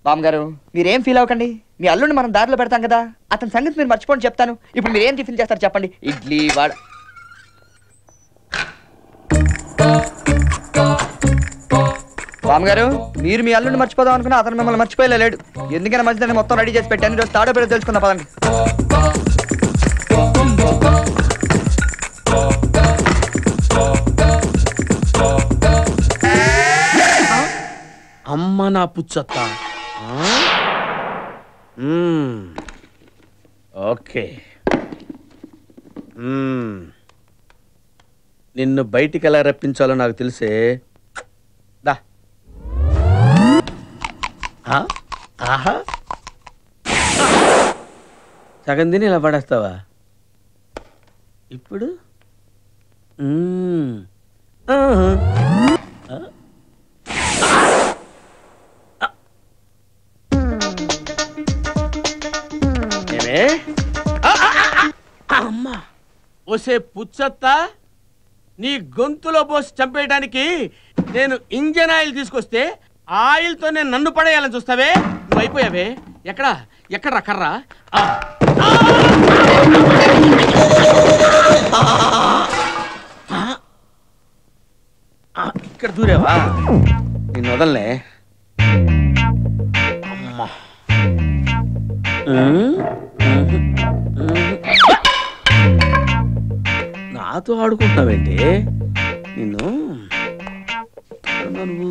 బామ్మగారు మీరేం ఫీల్ అవ్వకండి మీ అల్లుడిని మనం దారిలో పెడతాం కదా అతని సంగతి మీరు మర్చిపోండి చెప్తాను ఇప్పుడు మీరు ఏం టిఫిన్ చేస్తారు చెప్పండి ఇడ్లీ వాడ బామ్మగారు మీరు మీ అల్లుడిని మర్చిపోదాం అనుకున్నా అతను మిమ్మల్ని మర్చిపోయలేడు ఎందుకైనా మంచిదని మొత్తం రెడీ చేసి పెట్టాను ఈరోజు తాడో పేరు తెలుసుకుందాం పదండి అమ్మ నా పుచ్చత్త ఆ? మ్మ్. ఓకే మ్మ్. నిన్ను బయటికి ఎలా రప్పించాలో నాకు తెలిసే దా ఆ? ఆహా సగం తిని ఇలా పడేస్తావా ఇప్పుడు మ్మ్. ఆహా. ఆ? ఏమే ఆ, ఆ, ఆ, ఆ, అమ్మా ఒసే పుచ్చత్త నీ గొంతులో పోసి చంపేయడానికి నేను ఇంజన్ ఆయిల్ తీసుకొస్తే ఆయిల్తో నేను నన్ను పడేయాలని చూస్తావే నువ్వు అయిపోయావే ఎక్కడ ఎక్కడ కర్రా ఆ. ఆ. ఆ, ఇక్కడ దూరేవా నేను వదలనే అమ్మా నాతో ఆడుకుంటున్నావేంటి నిన్ను ఎక్కడున్నావు నువ్వు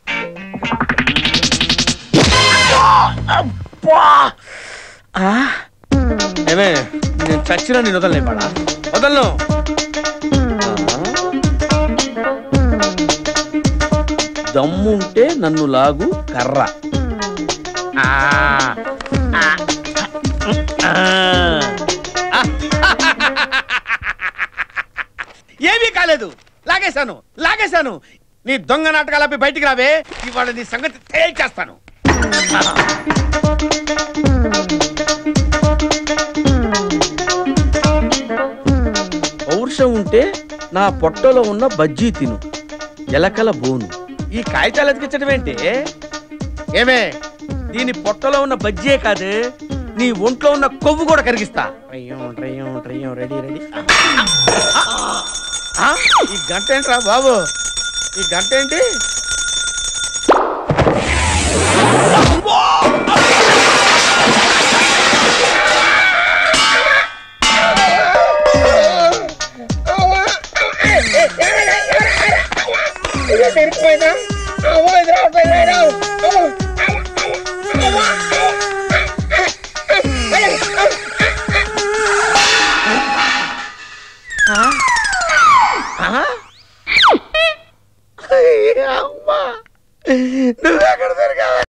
అబ్బా! ఆ! ఏమే నేను చచ్చినా నేను వదలనే పడా వదలను ఆ? దమ్ముంటే నన్ను లాగు కర్ర ఆ ఆ ఆ. ఏమీ కాలేదు లాగేశాను లాగేశాను నీ దొంగ నాటకాలపై బయటికి రావే ఇవాళ నీ సంగతి తేల్చేస్తాను పౌరుషం ఉంటే నా పొట్టలో ఉన్న బజ్జీ తిను ఎలకల బోను ఈ కాగితాలు ఎతికించడం ఏంటి ఏమే దీని పొట్టలో ఉన్న బజ్జీయే కాదు నీ ఒంట్లో ఉన్న కొవ్వు కూడా కరిగిస్తా ట్రయ్యం, ట్రయ్యం, ట్రయ్యం, రెడీ రెడీ ఆ? ఈ గంట ఏంట్రా బాబు ఈ గంట ఏంటి అమ్మా నువ్వు ఎక్కడ దొరికావు